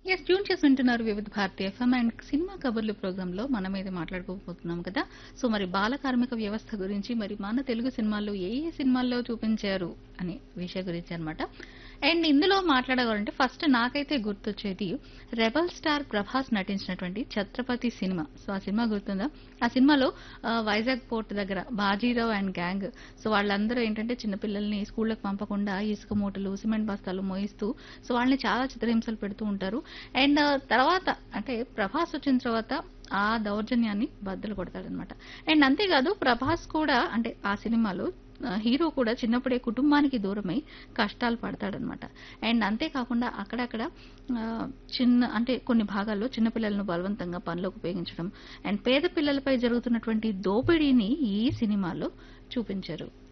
yes tune చేసి వింటున్నారు వివిధ భారతి ఎఫ్ఎం అండ్ సినిమా కబుర్లు ప్రోగ్రాంలో మనం అయితే మాట్లాడుకోబోతున్నాం కదా సో మరి బాల కార్మిక వ్యవస్థ గురించి మరి మన తెలుగు సినిమాల్లో ఏ ఏ సినిమాల్లో చూపించారు అనే విషయం గురించి అన్నమాట అండ్ ఇందులో మాట్లాడాలంటే ఫస్ట్ నాకైతే గుర్తొచ్చేది రెబల్ స్టార్ ప్రభాస్ నటించినటువంటి ఛత్రపతి సినిమా సో ఆ సినిమా గుర్తుందా ఆ సినిమాలో ఆ, వైజాగ్ పోర్ట్ దగ్గర బాజీరావు అండ్ గ్యాంగ్ సో వాళ్ళందరూ ఏంటంటే చిన్నపిల్లల్ని స్కూళ్ళకి పంపకుండా ఇసుక మూటలు సిమెంట్ బస్తాలు మోయిస్తూ సో వాళ్ళని చాలా చిత్రహింసలు పెడుతూ ఉంటారు అండ్ తర్వాత అంటే ప్రభాస్ వచ్చిన తర్వాత ఆ దౌర్జన్యాన్ని బద్దలు కొడతాడనమాట అండ్ అంతేకాదు ప్రభాస్ కూడా అంటే ఆ సినిమాలో ఆ, హీరో కూడా చిన్నప్పుడే కుటుంబానికి దూరమై కష్టాలు పడతాడనమాట అండ్ అంతేకాకుండా అక్కడక్కడ ఆ, చిన్న అంటే కొన్ని భాగాల్లో చిన్నపిల్లలను బలవంతంగా పనిలోకి ఉపయోగించడం అండ్ పేద పిల్లలపై జరుగుతున్నటువంటి దోపిడీని ఈ సినిమాలో చూపించారు